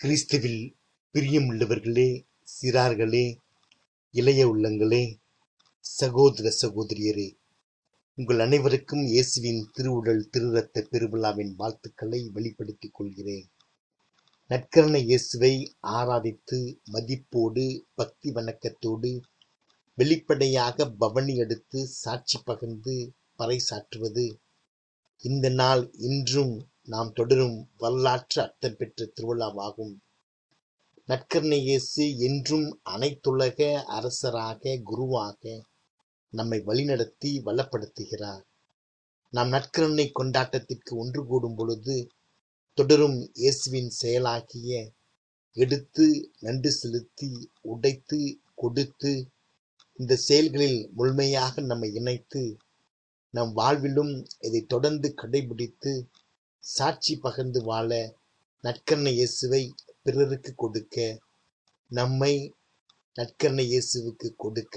கிறிஸ்துவில் பிரியமுள்ளவர்களே சிறார்களே இளைய உள்ளங்களே சகோதர சகோதரியரே உங்கள் அனைவருக்கும் இயேசுவின் திருவுடல் திருரத்த பெருவிழாவின் வாழ்த்துக்களை வெளிப்படுத்திக் கொள்கிறேன் நற்கரண இயேசுவை ஆராதித்து மதிப்போடு பக்தி வணக்கத்தோடு வெளிப்படையாக பவனி எடுத்து சாட்சி பகிர்ந்து பறைசாற்றுவது இந்த நாள் இன்றும் நாம் தொடரும் வரலாற்று அர்த்தம் பெற்ற திருவிழாவாகும் நற்கரண இயேசு என்றும் அனைத்துலக அரசராக குருவாக நம்மை வழிநடத்தி வளப்படுத்துகிறார் நாம் நற்கருணை கொண்டாட்டத்திற்கு ஒன்று கூடும் பொழுது தொடரும் இயேசுவின் செயலாகிய எடுத்து நன்றி செலுத்தி உடைத்து கொடுத்து இந்த செயல்களில் முழுமையாக நம்மை இணைத்து நம் வாழ்விலும் இதை தொடர்ந்து கடைபிடித்து சாட்சி பகிர்ந்து வாழ நற்கரண இயேசுவை பிறருக்கு கொடுக்க நம்மை நற்கரண இயேசுவுக்கு கொடுக்க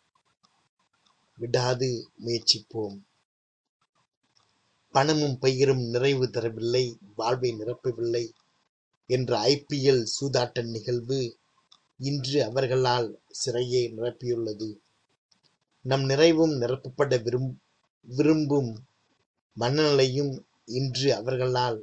விடாது முயற்சிப்போம் பணமும் பயிரும் நிறைவு தரவில்லை வாழ்வை நிரப்பவில்லை என்ற ஐபிஎல் சூதாட்ட நிகழ்வு இன்று அவர்களால் சிறையை நிரப்பியுள்ளது நம் நிறைவும் நிரப்பப்பட விரும் விரும்பும் மனநிலையும் இன்று அவர்களால்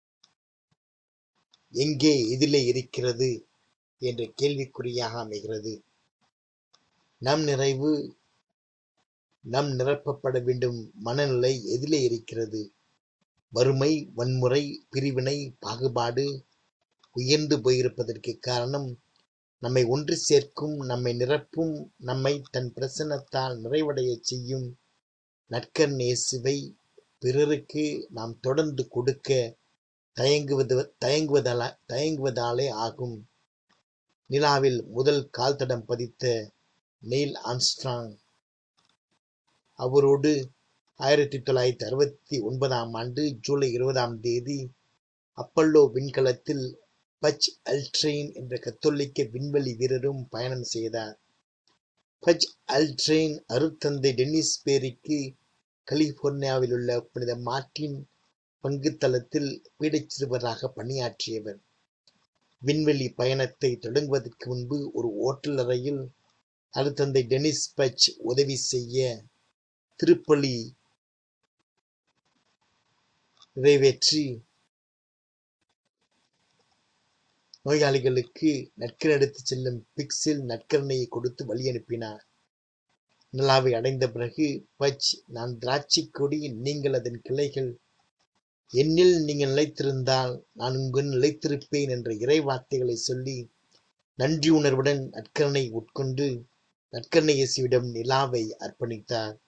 எங்கே எதிலே இருக்கிறது என்ற கேள்விக்குறியாக அமைகிறது நம் நிறைவு நம் நிரப்பப்பட வேண்டும் மனநிலை எதிலே இருக்கிறது வறுமை வன்முறை பிரிவினை பாகுபாடு உயர்ந்து போயிருப்பதற்கு காரணம் நம்மை ஒன்று சேர்க்கும் நம்மை நிரப்பும் நம்மை தன் பிரசன்னத்தால் நிறைவடைய செய்யும் நற்கர் நேசுவை பிறருக்கு நாம் தொடர்ந்து கொடுக்க தயங்குவது தயங்குவதால தயங்குவதாலே ஆகும் நிலாவில் முதல் கால் தடம் பதித்த நெயில் ஆம்ஸ்ட்ராங் அவரோடு ஆயிரத்தி தொள்ளாயிரத்தி அறுபத்தி ஒன்பதாம் ஆண்டு ஜூலை இருபதாம் தேதி அப்பல்லோ விண்கலத்தில் பச் அல்ட்ரெயின் என்ற கத்தோலிக்க விண்வெளி வீரரும் பயணம் செய்தார் பச் அல்ட்ரெயின் அருத்தந்தை டென்னிஸ் பேரிக்கு கலிபோர்னியாவில் உள்ள புனித மார்டின் பங்குத்தளத்தில் பீடச்சிறுவராக பணியாற்றியவர் விண்வெளி பயணத்தை தொடங்குவதற்கு முன்பு ஒரு ஓட்டல் அறையில் அருத்தந்தை டெனிஸ் பச் உதவி செய்ய திருப்பலி நிறைவேற்றி நோயாளிகளுக்கு நற்கர் எடுத்து செல்லும் பிக்ஸில் நற்கரணையை கொடுத்து வழி அனுப்பினார் நிலாவை அடைந்த பிறகு பச் நான் திராட்சை கொடி நீங்கள் அதன் கிளைகள் என்னில் நீங்கள் நிலைத்திருந்தால் நான் உங்கள் நிலைத்திருப்பேன் என்ற இறை வார்த்தைகளை சொல்லி நன்றி உணர்வுடன் நற்கரணை உட்கொண்டு நற்கரணை இயேசுவிடம் நிலாவை அர்ப்பணித்தார்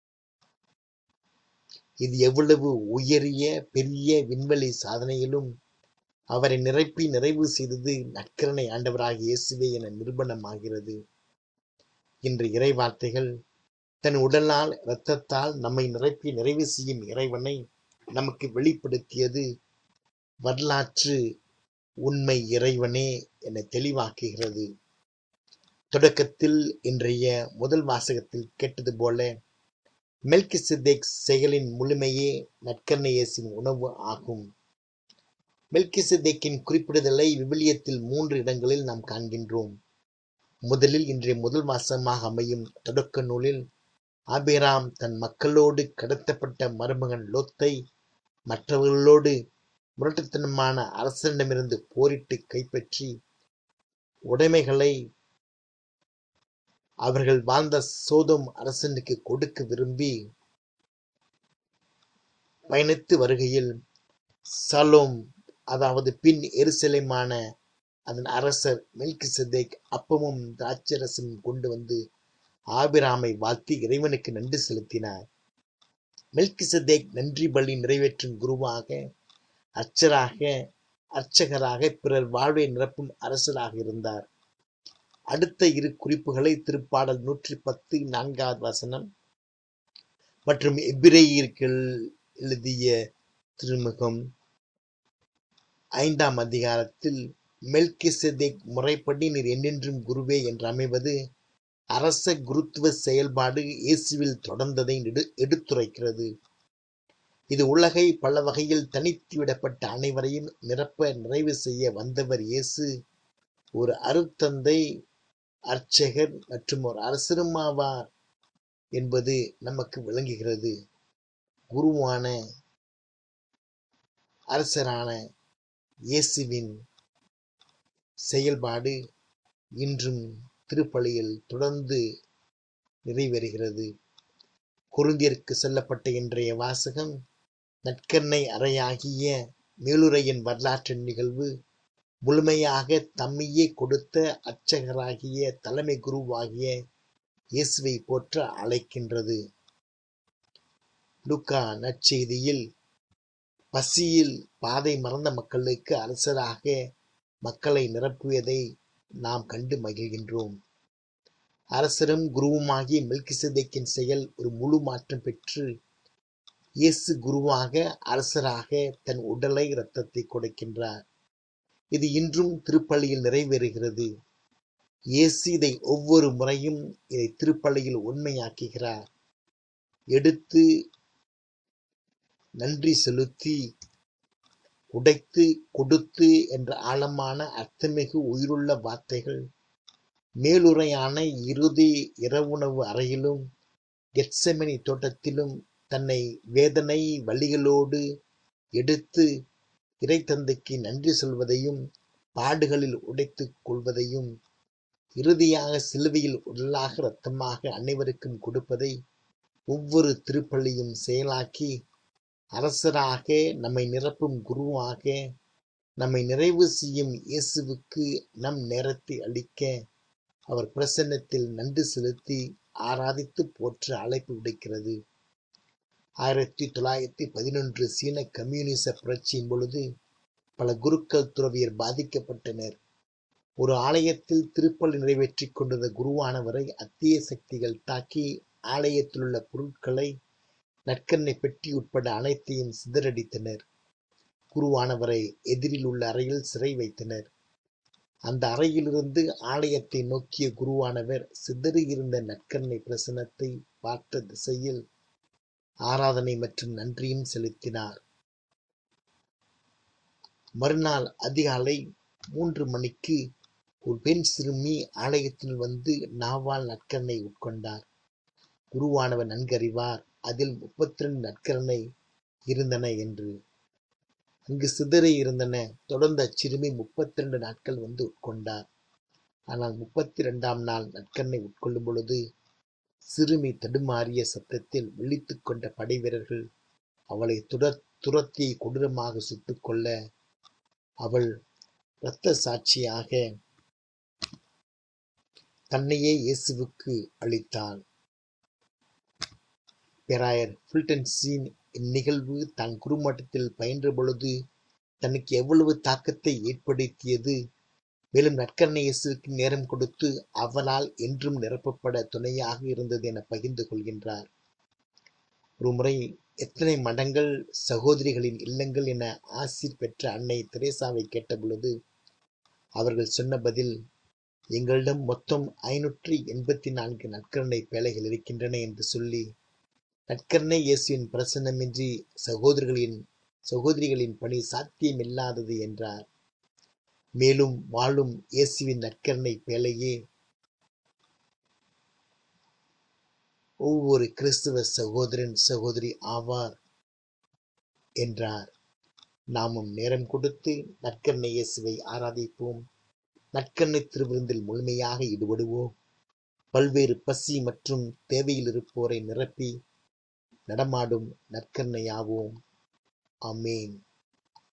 இது எவ்வளவு உயரிய பெரிய விண்வெளி சாதனையிலும் அவரை நிரப்பி நிறைவு செய்தது நற்கரணை ஆண்டவராக இயேசுவே என நிரூபணமாகிறது இன்று இறை வார்த்தைகள் தன் உடலால் இரத்தத்தால் நம்மை நிரப்பி நிறைவு செய்யும் இறைவனை நமக்கு வெளிப்படுத்தியது வரலாற்று உண்மை இறைவனே என தெளிவாக்குகிறது தொடக்கத்தில் இன்றைய முதல் வாசகத்தில் கேட்டது போல மெல்கிசிதேக் செயலின் முழுமையே நற்கர்ணேயசின் உணவு ஆகும் மெல்கிசிதேக்கின் குறிப்பிடுதலை விவிலியத்தில் மூன்று இடங்களில் நாம் காண்கின்றோம் முதலில் இன்றைய முதல் வாசகமாக அமையும் தொடக்க நூலில் ஆபிராம் தன் மக்களோடு கடத்தப்பட்ட மருமகன் லோத்தை மற்றவர்களோடு முரட்டுத்தனமான அரசனிடமிருந்து போரிட்டு கைப்பற்றி உடைமைகளை அவர்கள் வாழ்ந்த சோதம் அரசனுக்கு கொடுக்க விரும்பி பயணித்து வருகையில் சலோம் அதாவது பின் எருசலேமான அதன் அரசர் மெல்கிசதேக் அப்பமும் திராட்சரசமும் கொண்டு வந்து ஆபிராமை வாழ்த்தி இறைவனுக்கு நன்றி செலுத்தினார் மெல்கிசதேக் நன்றி பலி நிறைவேற்றும் குருவாக அர்ச்சராக அர்ச்சகராக பிறர் வாழ்வை நிரப்பும் அரசராக இருந்தார் அடுத்த இரு குறிப்புகளை திருப்பாடல் நூற்றி பத்து நான்காவது வசனம் மற்றும் எபிரேயர்கள் எழுதிய திருமுகம் ஐந்தாம் அதிகாரத்தில் மெல்கிசதேக் முறைப்படி நீர் என்னென்றும் குருவே என்று அமைவது அரச குருத்துவ செயல்பாடு இயேசுவில் தொடர்ந்ததை எடுத்துரைக்கிறது இது உலகை பல வகையில் தனித்து விடப்பட்ட அனைவரையும் நிரப்ப நிறைவு செய்ய வந்தவர் இயேசு ஒரு அருட்தந்தை அர்ச்சகர் மற்றும் ஒரு அரசருமாவார் என்பது நமக்கு விளங்குகிறது குருவான அரசரான இயேசுவின் செயல்பாடு இன்றும் திருப்பலியில் தொடர்ந்து நிறைவேறுகிறது குருந்தியருக்கு சொல்லப்பட்ட இன்றைய வாசகம் நற்கண்ணை அறையாகிய மேலுரையின் வரலாற்று நிகழ்வு முழுமையாக தம்மையே கொடுத்த அர்ச்சகராகிய தலைமை குருவாகிய இயேசுவை போற்ற அழைக்கின்றது லுக்கா நற்செய்தியில் பசியில் பாதை மறந்த மக்களுக்கு அரசராக மக்களை நிரப்புவதை நாம் கண்டு மகிழ்கின்றோம் அரசரும் குருவுமாகிய மெல்கிசதேக்கின் செயல் ஒரு முழு மாற்றம் பெற்று இயேசு குருவாக அரசராக தன் உடலை இரத்தத்தை கொடுக்கின்றார் இது இன்றும் திருப்பள்ளியில் நிறைவேறுகிறது இயேசு இதை ஒவ்வொரு முறையும் இதை திருப்பள்ளியில் உண்மையாக்குகிறார் எடுத்து நன்றி செலுத்தி உடைத்து கொடுத்து என்ற ஆழமான அர்த்தமிகு உயிருள்ள வார்த்தைகள் மேலுரையான இறுதி இரவுணவு அறையிலும் கெட்செமனி தோட்டத்திலும் தன்னை வேதனை வழிகளோடு எடுத்து இறைத்தந்தைக்கு நன்றி சொல்வதையும் பாடுகளில் உடைத்துக் கொள்வதையும் இறுதியாக சிலுவையில் உடலாக இரத்தமாக அனைவருக்கும் கொடுப்பதை ஒவ்வொரு திருப்பள்ளியும் செயலாக்கி அரசராக நம்மை நிரப்பும் குருவாக நம்மை நிறைவு செய்யும் இயேசுவுக்கு நம் நேரத்தை அளிக்க அவர் பிரசன்னத்தில் நன்றி செலுத்தி ஆராதித்து போற்ற அழைப்பு விடுக்கிறது ஆயிரத்தி தொள்ளாயிரத்தி பதினொன்று சீன கம்யூனிச புரட்சியின் பொழுது பல குருக்கள் துறவியர் பாதிக்கப்பட்டனர் ஒரு ஆலயத்தில் திருப்பலி நிறைவேற்றிக் கொண்டிருந்த குருவானவரை அத்திய சக்திகள் தாக்கி ஆலயத்திலுள்ள பொருட்களை நற்கண்ணை பெட்டி உட்பட அனைத்தையும் சிதறடித்தனர் குருவானவரை எதிரில் உள்ள அறையில் சிறை வைத்தனர் அந்த அறையிலிருந்து ஆலயத்தை நோக்கிய குருவானவர் சிதறியிருந்த நற்கண்ணை பிரசனத்தை பார்த்த திசையில் ஆராதனை மற்றும் நன்றியும் செலுத்தினார் மறுநாள் அதிகாலை மூன்று மணிக்கு ஒரு பெண் சிறுமி ஆலயத்தில் வந்து நாவால் நற்கண்ணை உட்கொண்டார் குருவானவர் நன்கறிவார் அதில் முப்பத்தி ரெண்டு நற்கரணை இருந்தன என்று அங்கு சிதறி இருந்தன தொடர்ந்து அச்சிறுமி முப்பத்தி ரெண்டு நாட்கள் வந்து உட்கொண்டார் ஆனால் முப்பத்தி இரண்டாம் நாள் நற்கண்ணை உட்கொள்ளும் பொழுது சிறுமி தடுமாறிய சத்தத்தில் விழித்துக் கொண்ட படை வீரர்கள் அவளை துர துரத்தி கொடூரமாக சுட்டுக் கொள்ள அவள் இரத்த சாட்சியாக தன்னையே இயேசுவுக்கு அளித்தாள் பேராயர் ஃபில்டன்ஸின் இந்நிகழ்வு தான் குருமட்டத்தில் பயின்ற பொழுது தனக்கு எவ்வளவு தாக்கத்தை ஏற்படுத்தியது மேலும் நற்கரணை இயேசுக்கு நேரம் கொடுத்து அவளால் என்றும் நிரப்பப்பட துணையாக இருந்தது என பகிர்ந்து கொள்கின்றார் ஒரு முறை எத்தனை மடங்கள் சகோதரிகளின் இல்லங்கள் என ஆசிர் பெற்ற அன்னை தெரேசாவை கேட்டபொழுது அவர்கள் சொன்ன பதில் எங்களிடம் மொத்தம் ஐநூற்றி எண்பத்தி நான்கு நற்கருணை பேழைகள் இருக்கின்றன என்று சொல்லி நற்கருணை இயேசுவின் பிரசன்னமின்றி சகோதரிகளின் சகோதரிகளின் பணி சாத்தியமில்லாதது என்றார் மேலும் வாழும் இயேசுவின் நற்கருணை பேழையே ஒவ்வொரு கிறிஸ்துவ சகோதரன் சகோதரி ஆவார் என்றார் நாமும் நேரம் கொடுத்து நற்கருணை இயேசுவை ஆராதிப்போம் நற்கருணை திருவிருந்தில் முழுமையாக ஈடுபடுவோம் பல்வேறு பசி மற்றும் தேவையில் இருப்போரை நிரப்பி நடமாடும் நற்கருணையாவோம் ஆமேன்